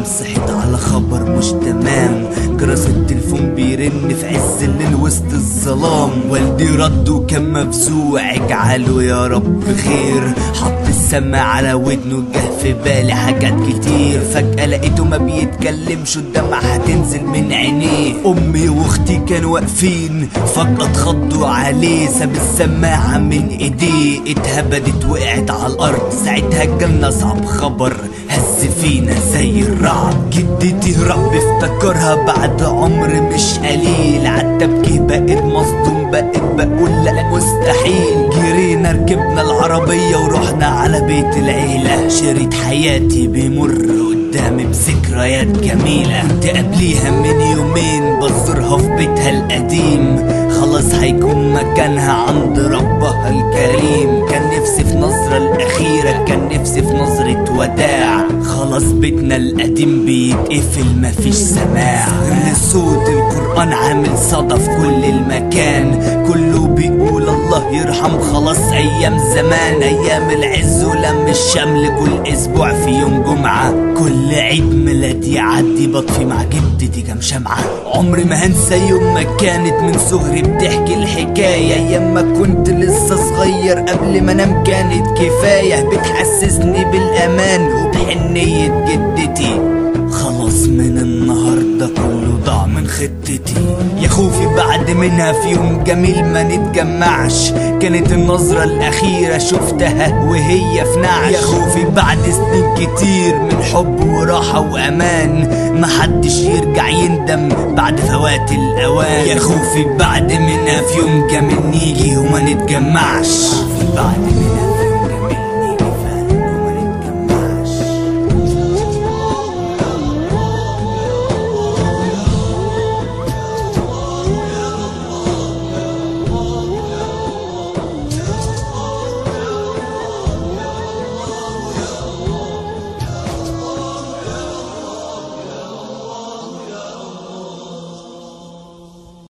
صحيت على خبر مش تمام جرس التليفون بيرن في عز الليل وسط الظلام والدي رد وكان مفزوع اجعله يا رب خير حط السما على ودنه جه في بالي حاجات كتير فجأة لقيته ما بيتكلمش الدمعة هتنزل من عينيه أمي وأختي كانوا واقفين فجأة اتخضوا عليه ساب السماعة من ايديه اتهبدت وقعت على الأرض ساعتها جالنا صعب خبر هز فينا زي الرعد جدتي رب افتكرها بعد عمر مش قليل عدى ابكي بقيت مصدوم بقيت بقول لا مستحيل جرينا ركبنا العربية ورحنا على بيت العيلة شريط حياتي بيمر قدامي بذكريات جميلة كنت قبليها من يومين بزورها في بيتها القديم خلاص هيكون مكانها عند ربها الكريم كان نفسي في نظرة الأخيرة كان نفسي في نظرة وداع خلاص بيتنا القديم بيتقفل مفيش سماع صوت القرآن عامل صدى في كل المكان كله بيقول الله يرحم خلاص أيام زمان أيام العز ولم الشمل كل أسبوع في يوم جمعة كل عيد ميلاد يعدي بطفي مع جدتي كام شمعة عمري ما هنسى يوم ما كانت من صغري بتحكي الحكاية أيام ما كنت لسه صغير قبل ما انام كانت كفاية بتحسسني بالأمان وبحنية جدتي خلاص من النهاردة كله ضاع من خطتي يا خوفي بعد منها في يوم جميل ما نتجمعش كانت النظرة الأخيرة شفتها وهي في نعش يا خوفي بعد سنين كتير من حب وراحة وأمان محدش يرجع يندم بعد فوات الأوان يا خوفي بعد منها في يوم جميل نيجي وما نتجمعش خوفي بعد منها